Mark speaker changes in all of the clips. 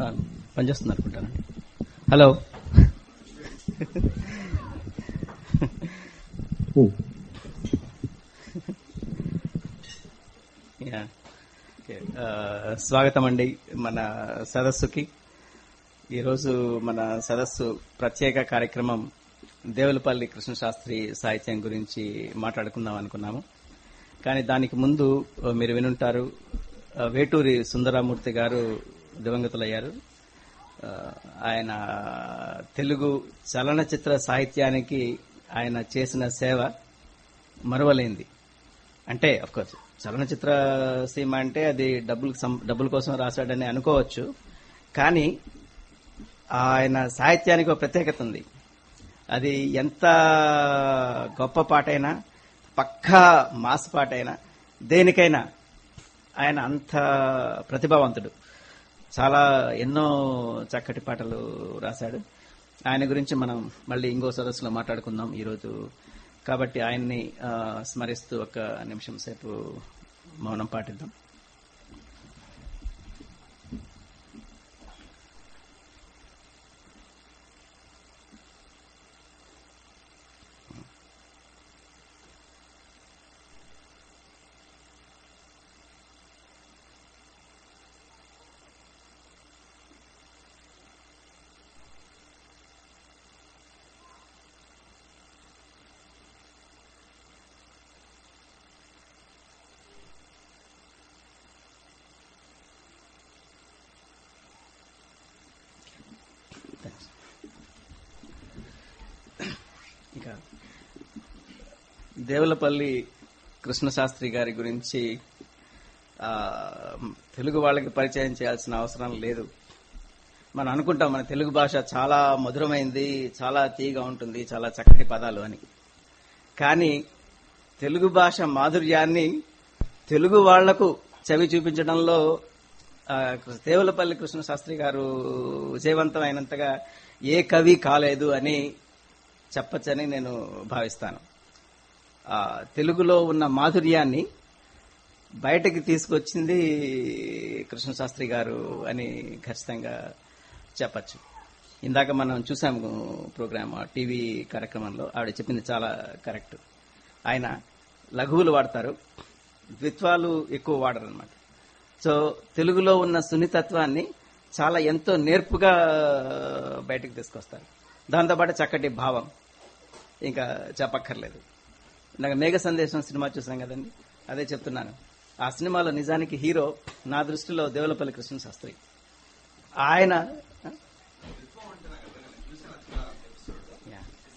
Speaker 1: ఆ, పనిచేస్తుంది అనుకుంటానండి హలో యా. ఓకే. ఆ, స్వాగతం అండి మన సదస్సుకి ఈరోజు మన సదస్సు ప్రత్యేక కార్యక్రమం దేవులపల్లి కృష్ణశాస్త్రి సాహిత్యం గురించి మాట్లాడుకుందాం అనుకున్నాము కానీ దానికి ముందు ఆ, మీరు వినుంటారు ఆ, వేటూరి సుందరమూర్తి గారు దివంగతులయ్యారు ఆ, ఆయన తెలుగు చలనచిత్ర సాహిత్యానికి ఆయన చేసిన సేవ మరువలేంది అంటే కోర్స్ చలనచిత్ర సీమ అంటే అది డబ్బులు డబ్బుల కోసం రాశాడని అనుకోవచ్చు కానీ ఆయన సాహిత్యానికి ఒక ప్రత్యేకత ఉంది అది ఎంత గొప్ప పాటైనా పక్కా మాస్ పాటైనా దేనికైనా ఆయన అంత ప్రతిభావంతుడు చాలా ఎన్నో చక్కటి పాటలు రాశాడు ఆయన గురించి మనం మళ్ళీ ఇంకో సదస్సులో మాట్లాడుకుందాం ఈరోజు కాబట్టి ఆయన్ని ఆ, స్మరిస్తూ ఒక నిమిషం సేపు మౌనం పాటిద్దాం Thanks. ఇంకా దేవులపల్లి కృష్ణశాస్త్రి గారి గురించి ఆ, తెలుగు వాళ్ళకి పరిచయం చేయాల్సిన అవసరం లేదు మనం అనుకుంటాం మన తెలుగు భాష చాలా మధురమైంది చాలా తీగా ఉంటుంది చాలా చక్కటి పదాలు అని కానీ తెలుగు భాష మాధుర్యాన్ని తెలుగు వాళ్లకు చవి చూపించడంలో ఆ, దేవులపల్లి కృష్ణశాస్త్రి గారు విజయవంతమైనంతగా ఏ కవి కాలేదు అని చెప్పచ్చని నేను భావిస్తాను ఆ, తెలుగులో ఉన్న మాధుర్యాన్ని బయటకి తీసుకొచ్చింది కృష్ణశాస్త్రి గారు అని ఖచ్చితంగా చెప్పచ్చు ఇందాక మనం చూసాము ప్రోగ్రామ్ ఆ టీవీ కార్యక్రమంలో ఆవిడ చెప్పింది చాలా కరెక్ట్ ఆయన లఘువులు వాడతారు ద్విత్వాలు ఎక్కువ వాడరు అనమాట సో తెలుగులో ఉన్న సున్నితత్వాన్ని చాలా ఎంతో నేర్పుగా బయటకు తీసుకొస్తారు దాంతోపాటు చక్కటి భావం ఇంకా చెప్పక్కర్లేదు నాకు మేఘ సందేశం సినిమా చూసాం కదండి అదే చెప్తున్నాను ఆ సినిమాలో నిజానికి హీరో నా దృష్టిలో దేవులపల్లి కృష్ణ శాస్త్రి ఆయన యా.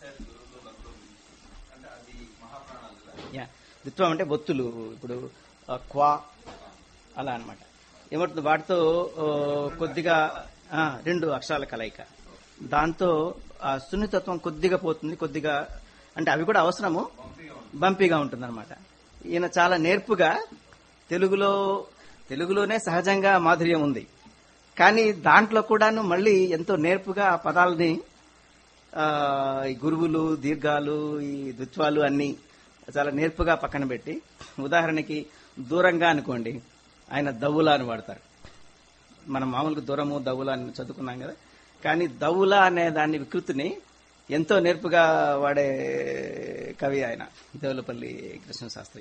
Speaker 1: యా. ద్విత్వం అంటే బొత్తులు ఇప్పుడు ఆ, క్వా అలా అన్నమాట ఏమవుతుంది వాటితో ఆ, కొద్దిగా ఆ, రెండు అక్షరాల కలయిక దాంతో ఆ సున్నితత్వం కొద్దిగా పోతుంది కొద్దిగా అంటే అవి కూడా అవసరము బంపీగా ఉంటుంది అనమాట ఈయన చాలా నేర్పుగా తెలుగులో తెలుగులోనే సహజంగా మాధుర్యం ఉంది కానీ దాంట్లో కూడాను మళ్ళీ ఎంతో నేర్పుగా ఆ పదాలని ఆ, ఈ గురువులు దీర్ఘాలు ఈ ద్విత్వాలు అన్ని చాలా నేర్పుగా పక్కన పెట్టి ఉదాహరణకి దూరంగా అనుకోండి ఆయన దవ్వులా అని వాడతారు మనం మామూలుగా దూరము దవ్వులా అని చదువుకున్నాం కదా కానీ దవ్వులా అనే దాని వికృతిని ఎంతో నేర్పుగా వాడే కవి ఆయన దేవులపల్లి కృష్ణ శాస్త్రి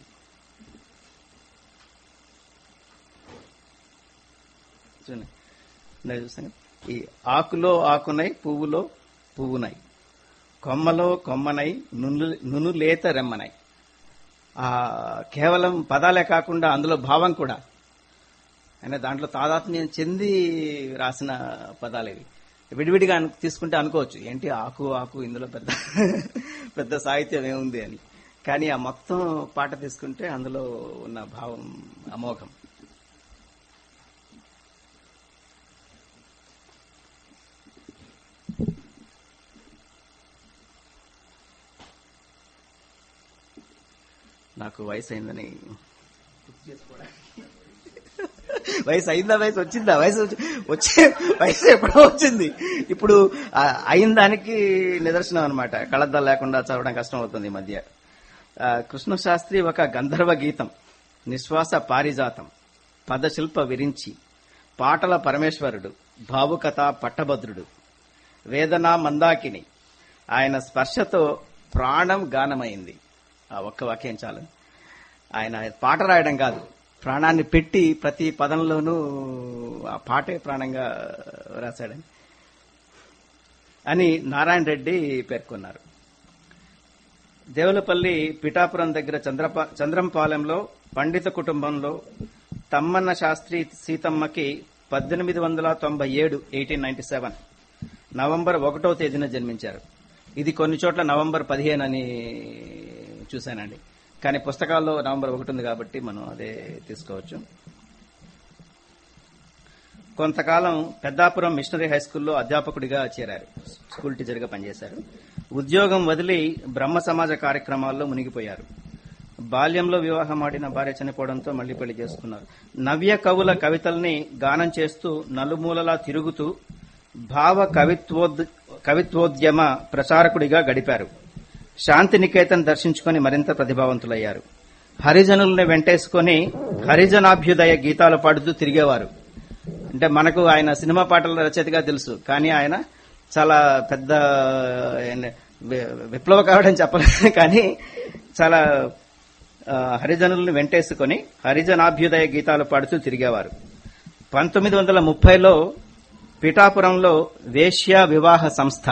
Speaker 1: చూడండి ఇందాక చూస్తాను ఈ ఆకులో ఆకునై పువ్వులో పువ్వునై కొమ్మలో కొమ్మనై నును నునులేత రెమ్మనై ఆ కేవలం పదాలే కాకుండా అందులో భావం కూడా ఆయన దాంట్లో తాదాత్మ్యం చెంది రాసిన పదాలు ఇవి విడివిడిగా అను- తీసుకుంటే అనుకోవచ్చు ఏంటి ఆకు ఆకు ఇందులో పెద్ద పెద్ద సాహిత్యం ఏముంది అని కానీ ఆ మొత్తం పాట తీసుకుంటే అందులో ఉన్న భావం అమోఘం నాకు వయసు అయిందని గుర్తు చేసుకోవడానికి. వయసు అయిందా వయసు వచ్చిందా వయసు వచ్చి- వచ్చే వయసు ఎప్పుడో వచ్చింది ఇప్పుడు ఆ అయిన దానికి నిదర్శనం అనమాట కళద్దాలు లేకుండా చదవడం కష్టం అవుతుంది ఈ మధ్య ఆ, కృష్ణశాస్త్రి ఒక గంధర్వ గీతం నిశ్వాస పారిజాతం పదశిల్ప విరించి పాటల పరమేశ్వరుడు భావుకథ పట్టభద్రుడు వేదన మందాకిని ఆయన స్పర్శతో ప్రాణం గానమైంది ఆ ఒక్క వాక్యం చాలు ఆయన పాట రాయడం కాదు ప్రాణాన్ని పెట్టి ప్రతి పదంలోనూ ఆ పాటే ప్రాణంగా రాశాడని అని నారాయణ రెడ్డి పేర్కొన్నారు దేవులపల్లి పిఠాపురం దగ్గర చంద్రపా చంద్రంపాలెంలో పండిత కుటుంబంలో తమ్మన్న శాస్త్రి సీతమ్మకి పద్దెనిమిది వందల తొంభై ఏడు ఎయిటీన్ నైన్టీ సెవెన్ నవంబర్ ఒకటో తేదీన జన్మించారు ఇది కొన్ని చోట్ల నవంబర్ పదిహేను అని చూశానండి కానీ పుస్తకాల్లో నవంబర్ ఒకటి ఉంది కాబట్టి మనం అదే తీసుకోవచ్చు కొంతకాలం పెద్దాపురం మిషనరీ హై స్కూల్లో అధ్యాపకుడిగా చేరారు స్కూల్ టీచర్గా పనిచేశారు ఉద్యోగం వదిలి బ్రహ్మ సమాజ కార్యక్రమాల్లో మునిగిపోయారు బాల్యంలో వివాహం ఆడిన భార్య చనిపోవడంతో మళ్లీ పెళ్లి చేసుకున్నారు నవ్య కవుల కవితల్ని గానం చేస్తూ నలుమూలలా తిరుగుతూ భావ కవిత్వోద్ కవిత్వోద్యమ ప్రచారకుడిగా గడిపారు శాంతి నికేతన్ దర్శించుకొని మరింత ప్రతిభావంతులయ్యారు హరిజనుల్ని వెంటేసుకొని హరిజనాభ్యుదయ గీతాలు పాడుతూ తిరిగేవారు అంటే మనకు ఆయన సినిమా పాటల రచయితగా తెలుసు కానీ ఆయన చాలా పెద్ద ఏంటి, వి- విప్లవ కావడం చెప్పలేదు కానీ చాలా ఆ, హరిజనులను వెంటేసుకొని హరిజనాభ్యుదయ గీతాలు పాడుతూ తిరిగేవారు పంతొమ్మిది వందల ముప్పైలో పిఠాపురంలో వేశ్య వివాహ సంస్థ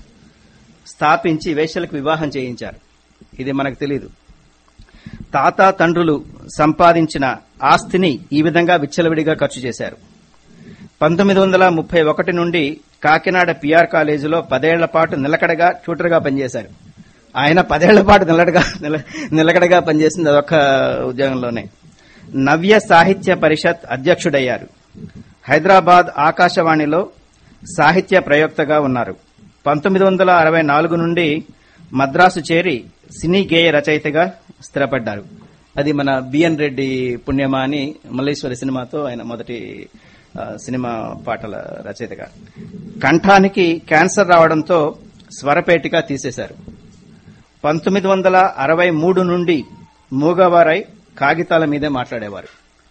Speaker 1: స్థాపించి వేశ్యలకు వివాహం చేయించారు ఇది మనకు తెలియదు తాత తండ్రులు సంపాదించిన ఆస్తిని ఈ విధంగా విచ్చలవిడిగా ఖర్చు చేశారు పంతొమ్మిది వందల ముప్పై ఒకటి నుండి కాకినాడ పిఆర్ కాలేజీలో పదేళ్ల పాటు నిలకడగా ట్యూటర్గా పనిచేశారు ఆయన పదేళ్ల పాటు నిలకడగా నిల- నిలకడగా పనిచేసింది అదొక ఉద్యోగంలోనే నవ్య సాహిత్య పరిషత్ అధ్యక్షుడయ్యారు హైదరాబాద్ ఆకాశవాణిలో సాహిత్య ప్రయోక్తగా ఉన్నారు పంతొమ్మిది వందల అరవై నాలుగు నుండి మద్రాసు చేరి సినీ గేయ రచయితగా స్థిరపడ్డారు అది మన బిఎన్ రెడ్డి పుణ్యమా అని మల్లేశ్వరి సినిమాతో ఆయన మొదటి ఆ, సినిమా పాటల రచయితగా కంఠానికి క్యాన్సర్ రావడంతో స్వరపేటిక తీసేశారు పంతొమ్మిది వందల అరవై మూడు నుండి మూగవారై కాగితాల మీదే మాట్లాడేవారు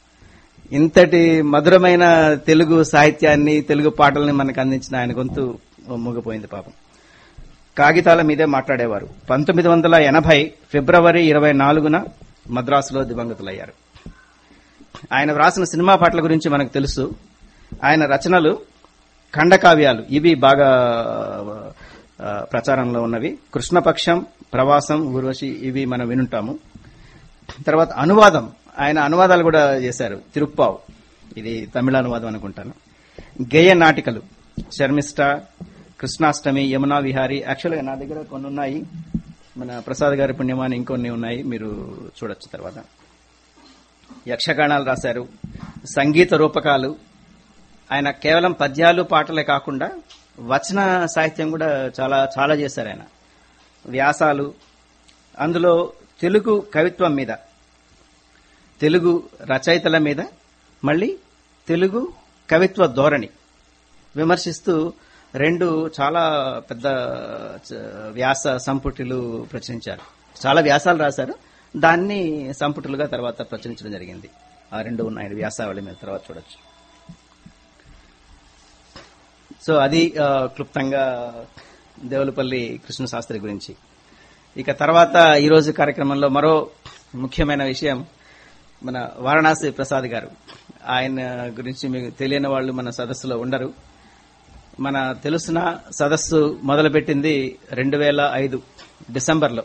Speaker 1: ఇంతటి మధురమైన తెలుగు సాహిత్యాన్ని తెలుగు పాటల్ని మనకు అందించిన ఆయన గొంతు మూగిపోయింది పాపం కాగితాల మీదే మాట్లాడేవారు పంతొమ్మిది వందల ఎనభై ఫిబ్రవరి ఇరవై నాలుగున మద్రాసులో దివంగతులయ్యారు ఆయన వ్రాసిన సినిమా పాటల గురించి మనకు తెలుసు ఆయన రచనలు ఖండకావ్యాలు ఇవి బాగా ఆ, ప్రచారంలో ఉన్నవి కృష్ణపక్షం ప్రవాసం ఊర్వశి ఇవి మనం వినుంటాము తర్వాత అనువాదం ఆయన అనువాదాలు కూడా చేశారు తిరుప్పావు ఇది తమిళ అనువాదం అనుకుంటాను గేయ నాటికలు శర్మిష్ట కృష్ణాష్టమి యమునా విహారి యాక్చువల్గా నా దగ్గర కొన్ని ఉన్నాయి మన ప్రసాద్ గారి పుణ్యమాని ఇంకొన్ని ఉన్నాయి మీరు చూడొచ్చు తర్వాత యక్షగానాలు రాశారు సంగీత రూపకాలు ఆయన కేవలం పద్యాలు పాటలే కాకుండా వచన సాహిత్యం కూడా చాలా చాలా చేశారు ఆయన వ్యాసాలు అందులో తెలుగు కవిత్వం మీద తెలుగు రచయితల మీద మళ్ళీ తెలుగు కవిత్వ ధోరణి విమర్శిస్తూ రెండు చాలా పెద్ద చ- వ్యాస సంపుటిలు ప్రచురించారు చాలా వ్యాసాలు రాశారు దాన్ని సంపుటులుగా తర్వాత ప్రచురించడం జరిగింది ఆ రెండు ఉన్నాయి వ్యాసావళి మీద తర్వాత చూడొచ్చు సో అది ఆ, క్లుప్తంగా దేవులపల్లి కృష్ణ శాస్త్రి గురించి ఇక తర్వాత ఈ రోజు కార్యక్రమంలో మరో ముఖ్యమైన విషయం మన వారణాసి ప్రసాద్ గారు ఆయన గురించి మీకు తెలియని వాళ్ళు మన సదస్సులో ఉండరు మన తెలుసిన సదస్సు మొదలుపెట్టింది రెండు వేల ఐదు డిసెంబర్లో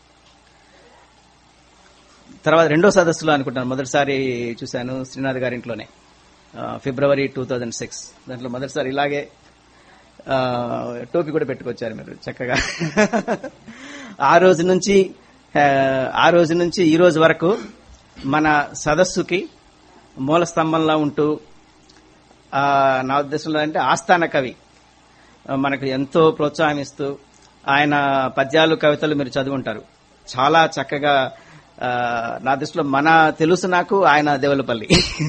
Speaker 1: తర్వాత రెండో సదస్సులో అనుకుంటాను మొదటిసారి చూశాను శ్రీనాథ్ గారి ఇంట్లోనే ఆ, ఫిబ్రవరి టూ థౌజండ్ సిక్స్ దాంట్లో మొదటిసారి ఇలాగే ఆ, టోపీ కూడా పెట్టుకొచ్చారు మీరు చక్కగా ఆ రోజు నుంచి ఆ, ఆ రోజు నుంచి ఈ రోజు వరకు మన సదస్సుకి మూల స్తంభంలా ఉంటూ ఆ, నా ఉద్దేశంలో అంటే ఆస్థాన కవి ఆ, మనకు ఎంతో ప్రోత్సాహం ఇస్తూ ఆయన పద్యాలు కవితలు మీరు చదువుంటారు చాలా చక్కగా ఆ, నా దృష్టిలో మన తెలుసు నాకు ఆయన దేవులపల్లి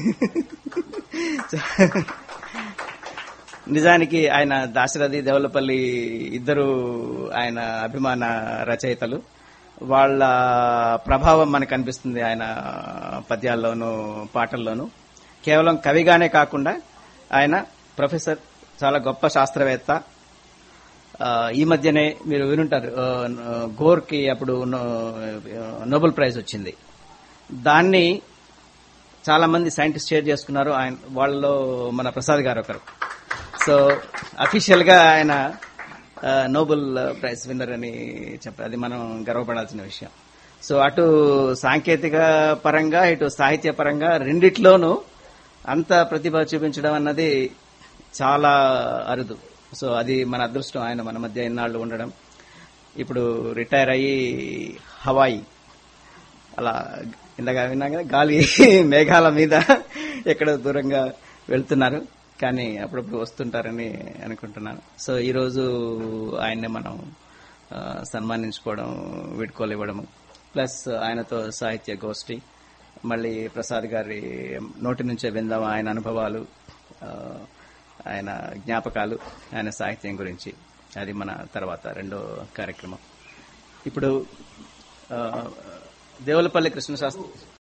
Speaker 1: నిజానికి ఆయన దాశరథి దేవులపల్లి ఇద్దరు ఆయన అభిమాన రచయితలు వాళ్ళ ప్రభావం మనకు అనిపిస్తుంది ఆయన పద్యాల్లోనూ పాటల్లోనూ కేవలం కవిగానే కాకుండా ఆయన ప్రొఫెసర్ చాలా గొప్ప శాస్త్రవేత్త ఆ, ఈ మధ్యనే మీరు వినుంటారు ఆ, గోర్కి అప్పుడు నో- నోబెల్ ప్రైజ్ వచ్చింది దాన్ని చాలా మంది సైంటిస్ట్ షేర్ చేసుకున్నారు ఆయన వాళ్ళలో మన ప్రసాద్ గారు ఒకరు సో అఫీషియల్ గా ఆయన ఆ, నోబెల్ ప్రైజ్ విన్నర్ అని చెప్పారు అది మనం గర్వపడాల్సిన విషయం సో అటు సాంకేతిక పరంగా ఇటు సాహిత్య పరంగా రెండిట్లోనూ అంత ప్రతిభ చూపించడం అన్నది చాలా అరుదు సో అది మన అదృష్టం ఆయన మన మధ్య ఎన్నాళ్ళు ఉండడం ఇప్పుడు రిటైర్ అయ్యి హవాయి అలా ఇందాక విన్నాం కదా గాలి మేఘాల మీద ఎక్కడ దూరంగా వెళ్తున్నారు కానీ అప్పుడప్పుడు వస్తుంటారని అనుకుంటున్నాను సో ఈ రోజు ఆయన్ని మనం ఆ, సన్మానించుకోవడం వీడ్కోలు ఇవ్వడము ప్లస్ ఆయనతో సాహిత్య గోష్ఠి మళ్ళీ ప్రసాద్ గారి నోటి నుంచే విందాం ఆయన అనుభవాలు ఆ, ఆయన జ్ఞాపకాలు ఆయన సాహిత్యం గురించి అది మన తర్వాత రెండో కార్యక్రమం ఇప్పుడు ఆ, దేవులపల్లి కృష్ణశాస్త్రి